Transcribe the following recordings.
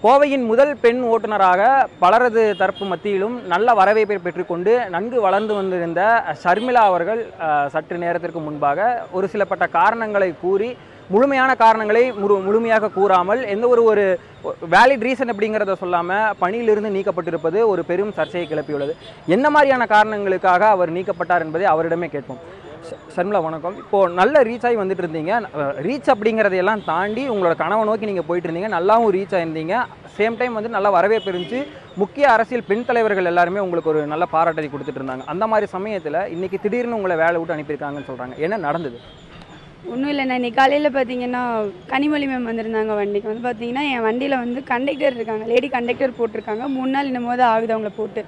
கோவையின் முதல் பெண் ஓட்டுநராக பலரது தரப்பு மத்தியிலும் நல்ல வரவேற்பை பெற்றுக்கொண்டு நன்கு வளர்ந்து வந்திருந்த ஷர்மிளா அவர்கள் அஹ், சற்று நேரத்திற்கு முன்பாக ஒரு சிலப்பட்ட காரணங்களை கூறி முழுமையான காரணங்களை முழு முழுமையாக கூறாமல் எந்த ஒரு ஒரு வேலிட் ரீசன் அப்படிங்கிறத சொல்லாமல் பணியிலிருந்து நீக்கப்பட்டிருப்பது ஒரு பெரும் சர்ச்சையை கிளப்பியுள்ளது என்ன மாதிரியான காரணங்களுக்காக அவர் நீக்கப்பட்டார் என்பதை அவரிடமே கேட்போம் ஷ- ஷர்மிளா வணக்கம் இப்போது நல்ல ரீச் ஆகி வந்துட்டு இருந்தீங்க ரீச் அப்படிங்கிறதையெல்லாம் தாண்டி உங்களோட கனவை நோக்கி நீங்கள் போயிட்டு இருந்தீங்க நல்லாவும் ரீச் ஆயிருந்தீங்க சேம் டைம் வந்து நல்ல வரவேற்பு இருந்துச்சு முக்கிய அரசியல் பெண் தலைவர்கள் எல்லாருமே உங்களுக்கு ஒரு நல்ல பாராட்டத்தை கொடுத்துட்டு இருந்தாங்க அந்த மாதிரி சமயத்தில் இன்னைக்கு திடீர்னு உங்களை வேலை விட்டு அனுப்பியிருக்காங்கன்னு சொல்கிறாங்க என்ன நடந்தது ஒன்றும் இல்லைண்ணா இன்னைக்கு காலையில் பார்த்தீங்கன்னா கனிமொழி மேம் வந்திருந்தாங்க வண்டிக்கு வந்து பார்த்தீங்கன்னா என் வண்டியில் வந்து கண்டக்டர் இருக்காங்க லேடி கண்டக்டர் போட்டிருக்காங்க மூணு நாள் இன்னும் போது ஆகுது அவங்கள போட்டு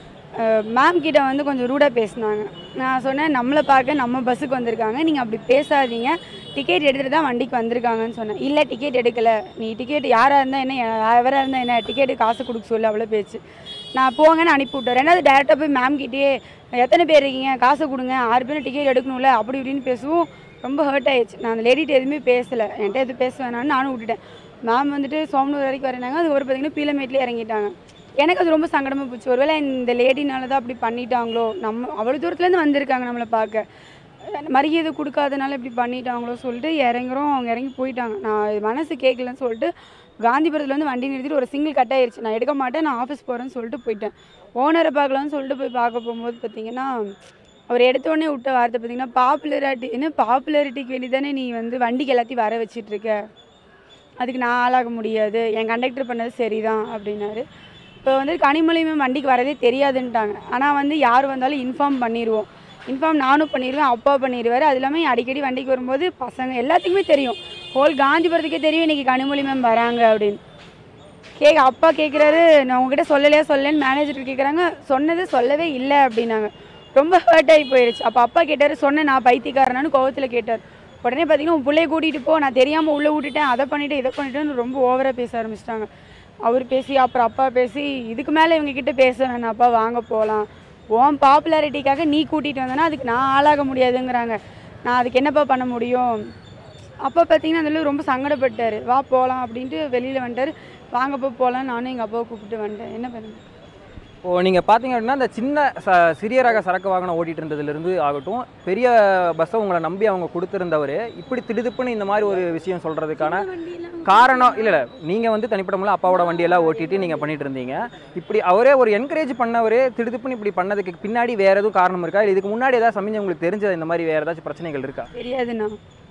மேம் கிட்ட வந்து கொஞ்சம் ரூடாக பேசினாங்க நான் சொன்னேன் நம்மளை பார்க்க நம்ம பஸ்ஸுக்கு வந்திருக்காங்க நீங்கள் அப்படி பேசாதீங்க டிக்கெட் எடுத்துகிட்டு தான் வண்டிக்கு வந்திருக்காங்கன்னு சொன்னேன் இல்லை டிக்கெட் எடுக்கலை நீ டிக்கெட் யாராக இருந்தால் என்ன எவராக இருந்தால் என்ன டிக்கெட்டு காசு கொடுக்க சொல்லு அவ்வளோ பேச்சு நான் போங்கன்னு அனுப்பி விட்டேன் ரெண்டாவது டேரெக்டாக போய் மேம் கிட்டேயே எத்தனை பேர் இருக்கீங்க காசு கொடுங்க ஆறு பேரும் டிக்கெட் எடுக்கணும்ல அப்படி இப்படின்னு பேசுவோம் ரொம்ப ஹர்ட் ஆயிடுச்சு நான் அந்த லேடிட்ட எதுவுமே பேசலை என்கிட்ட எதுவும் பேச வேணாம்னு நானும் விட்டுட்டேன் மேம் வந்துட்டு சோமனூர் வரைக்கும் வரேனாங்க அது ஒரு பார்த்தீங்கன்னா பீலமேட்லேயே இறங்கிட்டாங்க எனக்கு அது ரொம்ப சங்கடமாக போச்சு ஒருவேளை இந்த லேடினால தான் அப்படி பண்ணிட்டாங்களோ நம்ம அவ்வளோ தூரத்துலேருந்து வந்திருக்காங்க நம்மளை பார்க்க மரியாதை கொடுக்காதனால இப்படி பண்ணிட்டாங்களோ சொல்லிட்டு இறங்குறோம் அவங்க இறங்கி போயிட்டாங்க நான் இது மனசு கேட்கலன்னு சொல்லிட்டு காந்திபுரத்தில் வந்து வண்டி நிறுத்திட்டு ஒரு சிங்கிள் கட் ஆயிருச்சு நான் எடுக்க மாட்டேன் நான் ஆஃபீஸ் போகிறேன்னு சொல்லிட்டு போயிட்டேன் ஓனரை பார்க்கலான்னு சொல்லிட்டு போய் பார்க்க போகும்போது பார்த்தீங்கன்னா அவர் எடுத்த உடனே விட்ட வார்த்தை பார்த்தீங்கன்னா பாப்புலராட்டி என்ன பாப்புலாரிட்டிக்கு வேண்டி தானே நீ வந்து வண்டிக்கு எல்லாத்தையும் வர வச்சிட்டு இருக்க அதுக்கு நான் ஆளாக முடியாது என் கண்டக்டர் பண்ணது சரிதான் அப்படின்னாரு இப்போ வந்து கனிமொழி மேம் வண்டிக்கு வரதே தெரியாதுன்ட்டாங்க ஆனால் வந்து யார் வந்தாலும் இன்ஃபார்ம் பண்ணிடுவோம் இன்ஃபார்ம் நானும் பண்ணிடுவேன் அப்பா பண்ணிடுவார் அது இல்லாமல் அடிக்கடி வண்டிக்கு வரும்போது பசங்க எல்லாத்துக்குமே தெரியும் ஹோல் காந்திபுரத்துக்கே தெரியும் இன்றைக்கி கனிமொழி மேம் வராங்க அப்படின்னு கேட்க அப்பா கேட்குறாரு நான் உங்ககிட்ட சொல்லலையா சொல்லலன்னு மேனேஜர் கேட்குறாங்க சொன்னது சொல்லவே இல்லை அப்படின்னாங்க ரொம்ப ஹர்ட் ஆகி போயிருச்சு அப்போ அப்பா கேட்டார் சொன்னேன் நான் பைத்தியக்காரனான்னு கோவத்தில் கேட்டார் உடனே பார்த்தீங்கன்னா உன் பிள்ளைய கூட்டிகிட்டு போ நான் தெரியாமல் உள்ளே விட்டுட்டேன் அதை பண்ணிட்டேன் இதை பண்ணிட்டேன்னு ரொம்ப ஓவராக பேச ஆரம்பிச்சிட்டாங்க அவர் பேசி அப்புறம் அப்பா பேசி இதுக்கு மேலே இவங்க கிட்ட பேச வேணாம்ப்பா வாங்க போகலாம் உன் பாப்புலாரிட்டிக்காக நீ கூட்டிகிட்டு வந்தேன்னா அதுக்கு நான் ஆளாக முடியாதுங்கிறாங்க நான் அதுக்கு என்னப்பா பண்ண முடியும் அப்பா பார்த்தீங்கன்னா அதில் ரொம்ப சங்கடப்பட்டார் வா போகலாம் அப்படின்ட்டு வெளியில் வந்துட்டார் வாங்கப்போ போகலாம் நானும் எங்கள் அப்பாவை கூப்பிட்டு வந்துட்டேன் என்ன பண்ணுங்க இப்போ நீங்கள் பார்த்தீங்க அப்படின்னா இந்த சின்ன ச சிறிய ரக சரக்கு வாகனம் ஓட்டிட்டு இருந்ததுலேருந்து ஆகட்டும் பெரிய பஸ்ஸை உங்களை நம்பி அவங்க கொடுத்துருந்தவர் இப்படி திடுதிப்புன்னு இந்த மாதிரி ஒரு விஷயம் சொல்கிறதுக்கான காரணம் இல்லை இல்லை நீங்கள் வந்து தனிப்பட்ட முறையில் அப்பாவோட வண்டியெல்லாம் ஓட்டிட்டு நீங்கள் பண்ணிட்டு இருந்தீங்க இப்படி அவரே ஒரு என்கரேஜ் பண்ணவரே திடுதிப்புன்னு இப்படி பண்ணதுக்கு பின்னாடி வேறு எதுவும் காரணம் இருக்கா இல்லை இதுக்கு முன்னாடி ஏதாவது சமயம் உங்களுக்கு தெரிஞ்சது இந்த மாதிரி வேறு ஏதாச்சும் பிரச்சனைகள் இருக்கா தெரியாதுண்ணா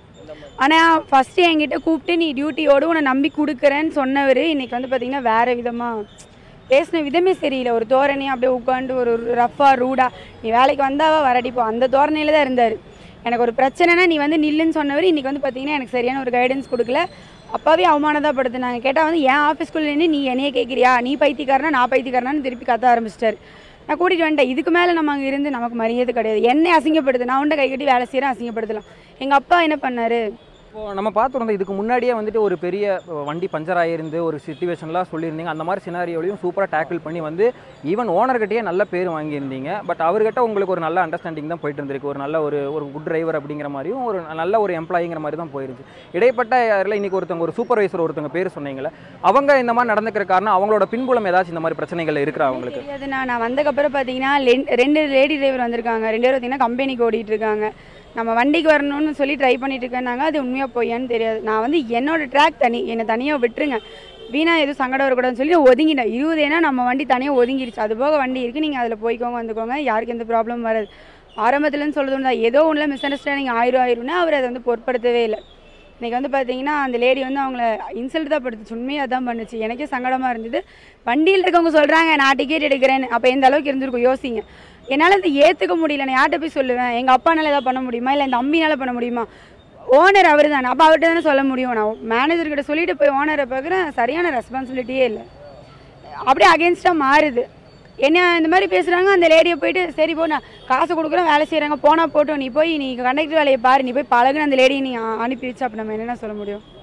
ஆனால் ஃபஸ்ட்டு என்கிட்ட கூப்பிட்டு நீ டியூட்டியோடு உன்னை நம்பி கொடுக்குறேன்னு சொன்னவர் இன்னைக்கு வந்து பார்த்தீங்கன்னா வேறு விதமாக பேசின விதமே சரியில்லை ஒரு தோரணையாக அப்படியே உட்காந்து ஒரு ரஃபாக ரூடாக நீ வேலைக்கு வந்தாவா வரடிப்போம் அந்த தோரணையில் தான் இருந்தார் எனக்கு ஒரு பிரச்சனைனா நீ வந்து நில்லுன்னு சொன்னவர் இன்றைக்கி வந்து பார்த்தீங்கன்னா எனக்கு சரியான ஒரு கைடன்ஸ் கொடுக்கல அப்பாவே அவமானதாப்படுத்தினாங்க கேட்டால் வந்து என் ஆஃபீஸ்க்குள்ளே நின்று நீ என்னையே கேட்குறியா நீ பைத்தியக்காரனா நான் பைத்தியக்காரனான்னு திருப்பி கத்த ஆரம்பிச்சிட்டாரு நான் கூட்டிகிட்டு வந்துட்டேன் இதுக்கு மேலே நம்ம அங்கே இருந்து நமக்கு மரியாதை கிடையாது என்னை அசிங்கப்படுத்து நான் உண்ட கை கட்டி வேலை செய்கிறேன் அசிங்கப்படுத்தலாம் எங்கள் அப்பா என்ன பண்ணாரு இப்போ நம்ம பார்த்துருந்தோம் இதுக்கு முன்னாடியே வந்துட்டு ஒரு பெரிய அஹ், வண்டி பஞ்சர் ஆகிருந்து ஒரு சுச்சுவேஷன்லாம் சொல்லியிருந்தீங்க அந்த மாதிரி சினாரியோலையும் சூப்பராக டேக்கிள் பண்ணி வந்து ஈவன் ஓனர்கிட்டயே நல்ல பேர் வாங்கியிருந்தீங்க பட் அவர்கிட்ட உங்களுக்கு ஒரு நல்ல அண்டர்ஸ்டாண்டிங் தான் போயிட்டு இருந்திருக்கு ஒரு நல்ல ஒரு ஒரு குட் டிரைவர் அப்படிங்கிற மாதிரியும் ஒரு நல்ல ஒரு எம்ப்ளாயிங்கிற மாதிரி தான் போயிருந்துச்சு இடைப்பட்ட யாரில் இன்னைக்கு ஒருத்தவங்க ஒரு சூப்பர்வைசர் ஒருத்தவங்க பேர் சொன்னீங்களே அவங்க இந்த மாதிரி நடந்துக்கிற காரணம் அவங்களோட பின்புலம் ஏதாச்சும் இந்த மாதிரி பிரச்சனைகள் இருக்கிறா அவங்களுக்கு தெரியாதுண்ணா நான் வந்ததுக்கப்புறம் பார்த்தீங்கன்னா லென்- ரெண்டு லேடி டிரைவர் வந்திருக்காங்க ரெண்டு பேரும் பார்த்தீங்கன்னா கம்பெனிக்கு ஓடிட்டு இருக்காங்க நம்ம வண்டிக்கு வரணும்னு சொல்லி ட்ரை பண்ணிட்டு இருக்கேன்னாங்க அது உண்மையாக பொய்யான்னு தெரியாது நான் வந்து என்னோட ட்ராக் தனி என்னை தனியாக விட்டுருங்க வீணா எதுவும் சங்கடம் வரக்கூடாதுன்னு சொல்லி ஒதுங்கிட்டேன் இருபது ஏன்னா நம்ம வண்டி தனியாக ஒதுங்கிருச்சு அது போக வண்டி இருக்குது நீங்கள் அதில் போய்க்கோங்க வந்துக்கோங்க யாருக்கு எந்த ப்ராப்ளம் வராது ஆரம்பத்துலேருந்து சொல்கிறது தான் ஏதோ ஒன்றில் மிஸ் அண்டர்ஸ்டாண்டிங் ஆயிரும் ஆயிரும்னா அவர் அதை வந்து பொருட்படுத்தவே இல்லை இன்றைக்கி வந்து பார்த்தீங்கன்னா அந்த லேடி வந்து அவங்கள இன்சல்ட் தான் படுத்துச்சு உண்மையாக தான் பண்ணுச்சு எனக்கே சங்கடமாக இருந்தது வண்டியில் இருக்கவங்க சொல்கிறாங்க நான் டிக்கெட் எடுக்கிறேன்னு அப்போ எந்த அளவுக்கு இருந்திருக்கும் யோசிங்க என்னால் இதை ஏற்றுக்க முடியல நான் யார்கிட்ட போய் சொல்லுவேன் எங்கள் அப்பானால ஏதாவது பண்ண முடியுமா இல்லை என் தம்பினால பண்ண முடியுமா ஓனர் அவர் தானே அப்போ அவர்கிட்ட தானே சொல்ல முடியும் நான் மேனேஜர் கிட்ட சொல்லிட்டு போய் ஓனரை பார்க்குறேன் சரியான ரெஸ்பான்சிபிலிட்டியே இல்லை அப்படியே அகேன்ஸ்டாக மாறுது என்ன இந்த மாதிரி பேசுகிறாங்க அந்த லேடியை போயிட்டு சரி போ நான் காசு கொடுக்குறேன் வேலை செய்கிறாங்க போனால் போட்டோம் நீ போய் நீ கண்டக்டர் வேலையை பாரு நீ போய் பழகுன அந்த லேடியை நீ அ- அனுப்பி வச்சு அப்போ நம்ம என்னென்ன சொல்ல முடியும்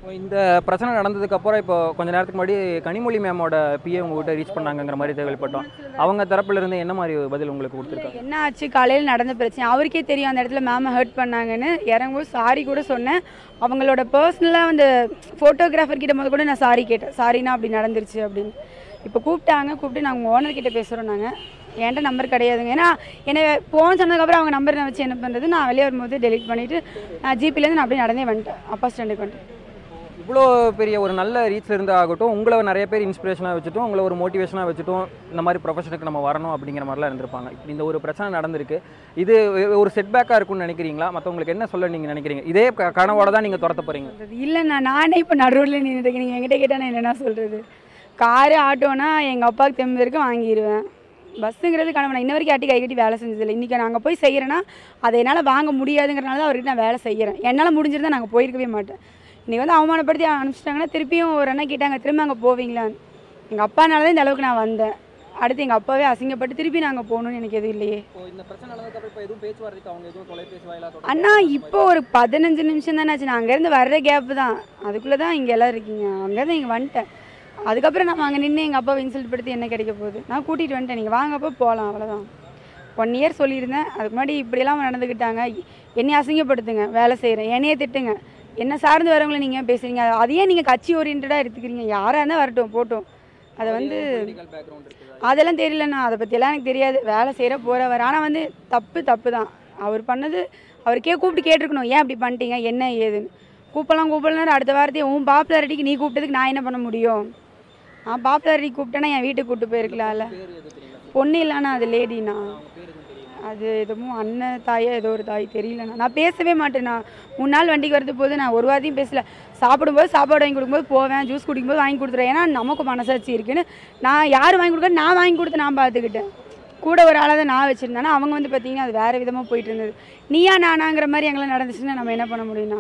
இந்த பிரச்சனை நடந்ததுக்கு அப்புறம் இப்போ கொஞ்ச நேரத்துக்கு முன்னாடி கனிமொழி மேமோட பிஏ உங்ககிட்ட ரீச் பண்ணாங்கங்கிற மாதிரி கேள்விப்பட்டோம் அவங்க தரப்புல இருந்து என்ன மாதிரி பதில் உங்களுக்கு கொடுத்துருக்காங்க என்ன ஆச்சு காலையில் நடந்த பிரச்சனை அவருக்கே தெரியும் அந்த இடத்துல மேமை ஹர்ட் பண்ணாங்கன்னு இறங்கும்போது சாரி கூட சொன்னேன் அவங்களோட பர்சனலாக அந்த ஃபோட்டோகிராஃபர் கிட்ட முதல் கூட நான் சாரி கேட்டேன் சாரினா அப்படி நடந்துருச்சு அப்படின்னு இப்போ கூப்பிட்டாங்க கூப்பிட்டு நாங்கள் ஓனர் கிட்ட பேசுகிறோம் நாங்கள் என்கிட்ட நம்பர் கிடையாதுங்க ஏன்னா என்னை ஃபோன் சொன்னதுக்கப்புறம் அவங்க நம்பர் நான் வச்சு என்ன பண்ணுறது நான் வெளியே வரும்போது டெலிட் பண்ணிவிட்டு நான் ஜிபிலேருந்து நான் அப்படியே நடந்தே வந்துட்டேன் அப்பா ஸ்டாண்டுக்கு வந்துட்டேன் இவ்வளோ பெரிய ஒரு நல்ல ரீச்ல இருந்து ஆகட்டும் உங்களை நிறைய பேர் இன்ஸ்பிரேஷனாக வச்சுட்டும் உங்களை ஒரு மோட்டிவேஷனாக வச்சுட்டும் இந்த மாதிரி ப்ரொஃபஷனுக்கு நம்ம வரணும் அப்படிங்கிற மாதிரிலாம் இருந்திருப்பாங்க இப்படி இந்த ஒரு பிரச்சனை நடந்திருக்கு இது ஒரு செட்பேக்காக இருக்கும்னு நினைக்கிறீங்களா மற்றவங்களுக்கு என்ன சொல்ல நீங்கள் நினைக்கிறீங்க இதே க- கனவோட தான் நீங்கள் துரத்த போகிறீங்க சொல்றது இல்லைண்ணா நானே இப்போ நடுவில் நின்றுட்டு நீங்கள் என்கிட்ட கேட்டால் நான் என்னண்ணா சொல்கிறது காரு ஆட்டோனா எங்கள் அப்பாவுக்கு தெம்பு வரைக்கும் வாங்கிடுவேன் பஸ்ஸுங்கிறது கனவு நான் இன்ன வரைக்கும் யாட்டி கை கட்டி வேலை செஞ்சதில்லை இன்றைக்கி நாங்கள் போய் செய்கிறேன்னா அதை என்னால் வாங்க முடியாதுங்கிறனால தான் அவர்கிட்ட நான் வேலை செய்கிறேன் என்னால் முடிஞ்சிருந்தா நாங்கள் போயிருக்கவே மாட்டேன் இன்றைக்கி வந்து அவமானப்படுத்தி அனுப்பிச்சிட்டாங்கன்னா திருப்பியும் ஒரு அண்ணா கேட்டாங்க திரும்ப அங்கே போவீங்களான்னு எங்கள் அப்பானால தான் இந்த அளவுக்கு நான் வந்தேன் அடுத்து எங்கள் அப்பாவே அசிங்கப்பட்டு திருப்பி நாங்கள் போகணும்னு எனக்கு எதுவும் இல்லையே இந்த பிரச்சனை நடந்ததுக்கு இப்போ எதுவும் பேச்சுவார்த்தைக்கு அவங்க எதுவும் தொலைபேசி வாயிலாக அண்ணா இப்போ ஒரு பதினஞ்சு நிமிஷம் தானே ஆச்சு நான் அங்கேருந்து வர்ற கேப்பு தான் அதுக்குள்ளே தான் இங்கே எல்லாம் இருக்கீங்க அங்கேருந்து இங்கே வந்துட்டேன் அதுக்கப்புறம் நம்ம அங்கே நின்று எங்கள் அப்பாவை இன்சல்ட் படுத்தி என்ன கிடைக்க போகுது நான் கூட்டிகிட்டு வந்துட்டேன் நீங்கள் வாங்கப்போ போகலாம் அவ்வளோதான் ஒன் இயர் சொல்லியிருந்தேன் அதுக்கு முன்னாடி இப்படியெல்லாம் நடந்துக்கிட்டாங்க என்னை அசிங்கப்படுத்துங்க வேலை செய்கிறேன் என்னையே திட்டுங்க என்ன சார்ந்து வரவங்களை நீங்கள் பேசுகிறீங்க அதையே நீங்கள் கட்சி ஓரியன்டாக எடுத்துக்கிறீங்க யாராக இருந்தால் வரட்டும் போட்டும் அதை வந்து பேக்ரவுண்ட் இருக்குது அதெல்லாம் தெரியலண்ணா அதை பற்றியெல்லாம் எனக்கு தெரியாது வேலை செய்கிற போகிறவர் ஆனால் வந்து தப்பு தப்பு தான் அவர் பண்ணது அவருக்கே கூப்பிட்டு கேட்டிருக்கணும் ஏன் இப்படி பண்ணிட்டீங்க என்ன ஏதுன்னு கூப்பிடலாம் கூப்பிடலாம் அடுத்த வாரத்தையே உன் பாப்புலாரிட்டிக்கு நீ கூப்பிட்டதுக்கு நான் என்ன பண்ண முடியும் நான் பாப்புலாரிட்டி கூப்பிட்டேன்னா என் வீட்டுக்கு கூப்பிட்டு போயிருக்கலாம்ல பேர் எது தெரியுங்களா பொண்ணு இல்லைண்ணா அது லேடிண்ணா அவங்க பேர் எதுவும் தெரியுங்களா அது எதுவும் அண்ணன் தாயா ஏதோ ஒரு தாய் தெரியலண்ணா நான் பேசவே மாட்டேண்ணா மூணு நாள் வண்டிக்கு வரது போது நான் ஒரு வாரத்தையும் பேசல சாப்பிடும்போது சாப்பாடு வாங்கி கொடுக்கும்போது போவேன் ஜூஸ் குடிக்கும்போது வாங்கி கொடுத்துருவேன் ஏன்னா நமக்கு மனசாட்சி இருக்குன்னு நான் யார் வாங்கி கொடுக்க நான் வாங்கி கொடுத்து நான் பார்த்துக்கிட்டேன் கூட ஒரு ஆளாக தான் நான் வச்சுருந்தேன்னா அவங்க வந்து பார்த்தீங்கன்னா அது வேறு விதமாக போயிட்டு இருந்தது நீயா நானாங்கிற மாதிரி எங்களை நடந்துச்சுன்னா நம்ம என்ன பண்ண முடியும்னா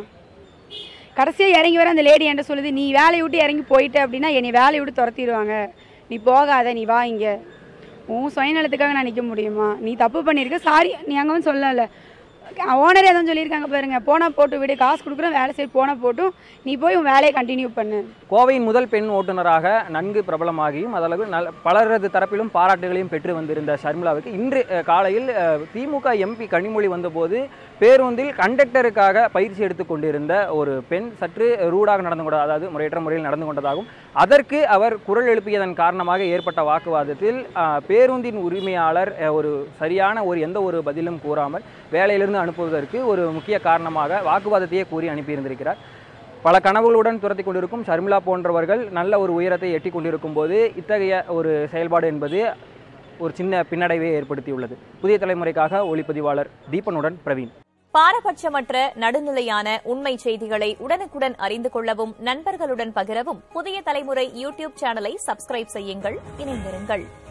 கடைசியாக இறங்கி வர அந்த லேடி என்கிட்ட சொல்லுது நீ வேலையை விட்டு இறங்கி போயிட்ட அப்படின்னா என்னை வேலையை விட்டு துரத்திடுவாங்க நீ போகாத நீ வா இங்கே உன் சுயநலத்துக்காக நான் நிற்க முடியுமா நீ தப்பு பண்ணியிருக்க சாரி நீ அங்கே வந்து சொல்லலை ஓனரே தான் சொல்லியிருக்காங்க பாருங்க போனால் போட்டு விடு காசு கொடுக்குறோம் வேலை செய்ய போனால் போட்டும் நீ போய் உன் வேலையை கண்டினியூ பண்ணு கோவையின் முதல் பெண் ஓட்டுநராக நன்கு பிரபலமாகியும் அதளவு நல் பலரது தரப்பிலும் பாராட்டுகளையும் பெற்று வந்திருந்த ஷர்மிளாவுக்கு இன்று அஹ், காலையில் அஹ், திமுக எம்பி கனிமொழி வந்தபோது பேருந்தில் கண்டக்டருக்காக பயிற்சி எடுத்துக் கொண்டிருந்த ஒரு பெண் சற்று ரூடாக நடந்து கொண்ட அதாவது முறையற்ற முறையில் நடந்து கொண்டதாகவும் அதற்கு அவர் குரல் எழுப்பியதன் காரணமாக ஏற்பட்ட வாக்குவாதத்தில் அஹ், பேருந்தின் உரிமையாளர் அஹ், ஒரு சரியான ஒரு எந்த ஒரு பதிலும் கூறாமல் வேலையிலிருந்து அனுப்புவதற்கு ஒரு முக்கிய காரணமாக வாக்குவாதத்தையே கூறி அனுப்பியிருந்திருக்கிறார் பல கனவுகளுடன் துரத்தி கொண்டிருக்கும் ஷர்மிளா போன்றவர்கள் நல்ல ஒரு உயரத்தை எட்டி கொண்டிருக்கும் போது இத்தகைய ஒரு செயல்பாடு என்பது ஒரு சின்ன பின்னடைவை ஏற்படுத்தியுள்ளது புதிய தலைமுறைக்காக ஒளிப்பதிவாளர் தீபனுடன் பிரவீன் பாரபட்சமற்ற நடுநிலையான உண்மை செய்திகளை உடனுக்குடன் அறிந்து கொள்ளவும் நண்பர்களுடன் பகிரவும் புதிய தலைமுறை யூடியூப் சேனலை சப்ஸ்கிரைப் செய்யுங்கள் இணைந்திருங்கள்